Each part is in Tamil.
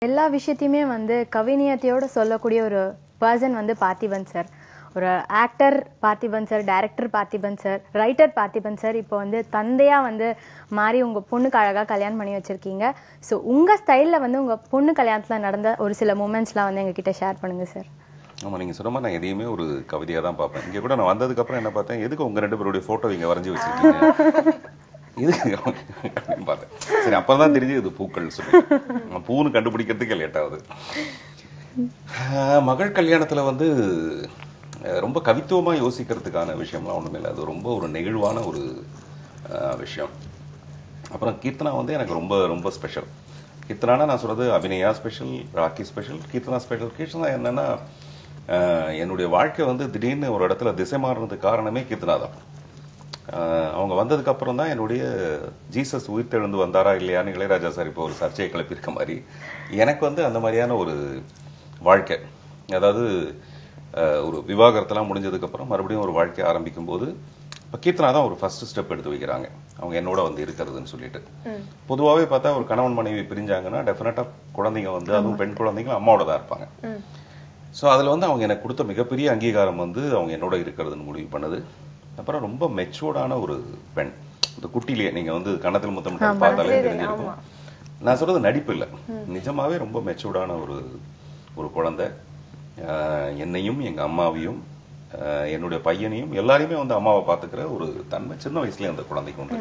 எல்லா விஷயத்தையுமே வந்து கவினியத்தையோட சொல்லக்கூடிய ஒரு பர்சன் வந்து பார்த்திபன் சார் ஒரு actor Parthiban sir director Parthiban sir writer Parthiban sir இப்போ வந்து தந்தையா வந்து மாறி உங்க பொண்ணுக்கு அழகா கல்யாணம் பண்ணி வச்சிருக்கீங்க ஸோ உங்க ஸ்டைல்ல வந்து உங்க பொண்ணு கல்யாணத்துல நடந்த ஒரு சில மூமெண்ட்ஸ்லாம் வந்து எங்ககிட்ட ஷேர் பண்ணுங்க சார் ஆமா நீங்க சொன்ன மாதிரி நான் எதையுமே ஒரு கவிதையா தான் பார்ப்பேன் இங்க கூட நான் வந்ததுக்கு அப்புறம் என்ன பார்த்தேன் எதுக்கு உங்க ரெண்டு பேருடைய போட்டோ இங்க வரைஞ்சு வச்சிருக்கீங்க இதுக்கு அப்படின்னு பார்த்தேன் சரி அப்பதான் தான் தெரிஞ்சு இது பூக்கள் சொல்லி நான் பூன்னு கண்டுபிடிக்கிறதுக்கு லேட் ஆகுது ஆஹ், மகள் கல்யாணத்துல வந்து அஹ், ரொம்ப கவித்துவமா யோசிக்கிறதுக்கான விஷயம்லாம் ஒண்ணுமே இல்லை அது ரொம்ப ஒரு நெகிழ்வான ஒரு ஆஹ், விஷயம் அப்புறம் கீர்த்தனா வந்து எனக்கு ரொம்ப ரொம்ப ஸ்பெஷல் கீர்த்தனானா நான் சொல்றது Abhinaya special Rakhi special Keerthana special Keerthana என்னன்னா ஆஹ், என்னுடைய வாழ்க்கை வந்து திடீர்னு ஒரு இடத்துல திசை மாறினதுக்கு காரணமே கீர்த்தனா தான் ஆஹ், அவங்க வந்ததுக்கு அப்புறம் தான் என்னுடைய ஜீசஸ் உயிர்த்தெழுந்து வந்தாரா இல்லையான்னு இளையராஜா சார் இப்போ ஒரு சர்ச்சையை கிளப்பியிருக்க மாதிரி எனக்கு வந்து அந்த மாதிரியான ஒரு வாழ்க்கை அதாவது ஆஹ், ஒரு விவாகரத்தெல்லாம் முடிஞ்சதுக்கு அப்புறம் மறுபடியும் ஒரு வாழ்க்கை ஆரம்பிக்கும் போது இப்போ கீர்த்தனா தான் ஒரு ஃபர்ஸ்ட் ஸ்டெப் எடுத்து வைக்கிறாங்க அவங்க என்னோட வந்து இருக்கிறதுன்னு சொல்லிட்டு பொதுவாகவே பார்த்தா ஒரு கணவன் மனைவி பிரிஞ்சாங்கன்னா டெஃபினட்டா குழந்தைங்க வந்து அதுவும் பெண் குழந்தைங்க அம்மாவோட தான் இருப்பாங்க ஸோ அதில் வந்து அவங்க எனக்கு கொடுத்த மிகப்பெரிய அங்கீகாரம் வந்து அவங்க என்னோட இருக்கிறதுன்னு முடிவு பண்ணது அப்புறம் ரொம்ப மெச்சூர்டான ஒரு பெண் இந்த குட்டிலேயே நீங்க வந்து கணத்தில் முத்தம் பார்த்தாலே தெரிஞ்சிருக்கும் நான் சொல்றது நடிப்பு இல்லை நிஜமாவே ரொம்ப மெச்சூர்டான ஒரு ஒரு குழந்தை ஆஹ் என்னையும் எங்க அம்மாவையும் ஆஹ் என்னுடைய பையனையும் எல்லாரையுமே வந்து அம்மாவை பார்த்துக்கிற ஒரு தன்மை சின்ன வயசுலயே அந்த குழந்தைக்கு உண்டு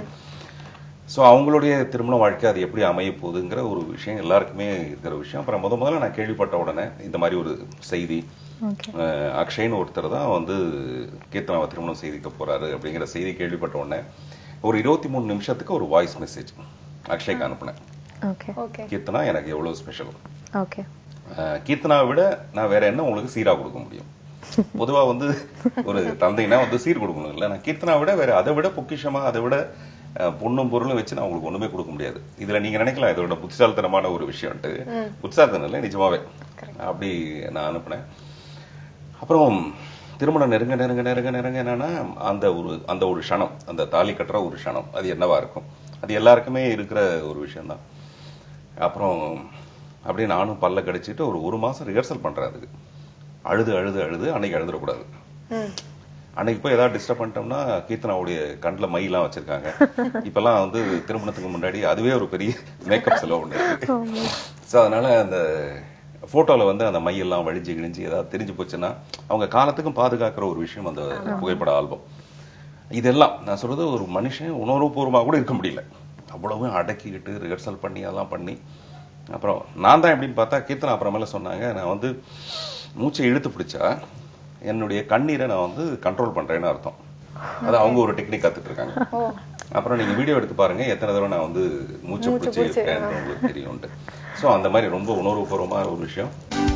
ஸோ அவங்களுடைய திருமண வாழ்க்கை அது எப்படி அமைய போகுதுங்கிற ஒரு விஷயம் எல்லாருக்குமே இருக்கிற விஷயம் அப்புறம் முத முதல்ல நான் கேள்விப்பட்ட உடனே இந்த மாதிரி ஒரு செய்தி ஓகே அஹ் அக்ஷய்னு ஒருத்தர் தான் வந்து கீர்த்தனாவை திருமணம் செய்திக்க போறாரு அப்படிங்கிற செய்தி கேள்விப்பட்ட உடனே ஒரு இருபத்தி மூணு நிமிஷத்துக்கு ஒரு வாய்ஸ் மெசேஜ் அக்ஷய்க்கு அனுப்புனேன் ஓகே ஓகே கீர்த்தனா எனக்கு எவ்வளவு ஸ்பெஷல் ஓகே கீர்த்தனாவை விட நான் வேற என்ன உங்களுக்கு சீரா கொடுக்க முடியும் பொதுவா வந்து ஒரு தந்தைனா வந்து சீர் கொடுக்கணும் இல்ல நான் கீர்த்தனா விட வேற அதை விட பொக்கிஷமா அதை விட அஹ், பொண்ணும் பொருளும் வச்சு நான் உங்களுக்கு ஒண்ணுமே கொடுக்க முடியாது இதுல நீங்க நினைக்கலாம் இதோட புத்திசாலித்தனமான ஒரு விஷயம்ட்டு புத்திசாலித்தனம் இல்லை நிஜமாவே அப்படி நான் அனுப்புனேன் அப்புறம் திருமணம் நெருங்க நெருங்க நெருங்க நெருங்க என்னன்னா அந்த ஒரு அந்த ஒரு க்ஷணம் அந்த தாலி கட்டுற ஒரு க்ஷணம் அது என்னவா இருக்கும் அது எல்லாருக்குமே இருக்கிற ஒரு விஷயம்தான் அப்புறம் அப்படியே நானும் பல்ல கடிச்சிட்டு ஒரு ஒரு மாசம் ரிஹர்சல் பண்றேன் அதுக்கு அழுது அழுது அழுது அன்னைக்கு அழுதுடக்கூடாது அன்னைக்கு போய் ஏதாவது டிஸ்டர்ப் பண்ணிட்டோம்னா கீர்த்தனாவுடைய கண்ணில் மையெல்லாம் வச்சிருக்காங்க இப்பெல்லாம் வந்து திருமணத்துக்கு முன்னாடி அதுவே ஒரு பெரிய மேக்கப் செலவு ஒன்று இருக்கு ஸோ அதனால அந்த போட்டோல வந்து அந்த மையெல்லாம் வழிஞ்சு கிழிஞ்சு ஏதாவது தெரிஞ்சு போச்சுன்னா அவங்க காலத்துக்கும் பாதுகாக்கிற ஒரு விஷயம் அந்த புகைப்பட ஆல்பம் இதெல்லாம் நான் சொல்றது ஒரு மனுஷன் உணர்வுபூர்வமா கூட இருக்க முடியல அவ்வளவும் அடக்கிக்கிட்டு ரிஹர்சல் பண்ணி அதெல்லாம் பண்ணி அப்புறம் நான் தான் எப்படின்னு பார்த்தா கீர்த்தனா அப்புறமேல சொன்னாங்க நான் வந்து மூச்சை இழுத்து பிடிச்சா என்னுடைய கண்ணீரை நான் வந்து கண்ட்ரோல் பண்றேன்னு அர்த்தம் அது அவங்க ஒரு டெக்னிக் கத்துட்டு இருக்காங்க அப்புறம் நீங்க வீடியோ எடுத்து பாருங்க எத்தனை தடவை நான் வந்து மூச்சை பிடிச்சி இருக்கேன் உங்களுக்கு தெரியும்ட்டு ஸோ அந்த மாதிரி ரொம்ப உணர்வுபூர்வமான ஒரு விஷயம்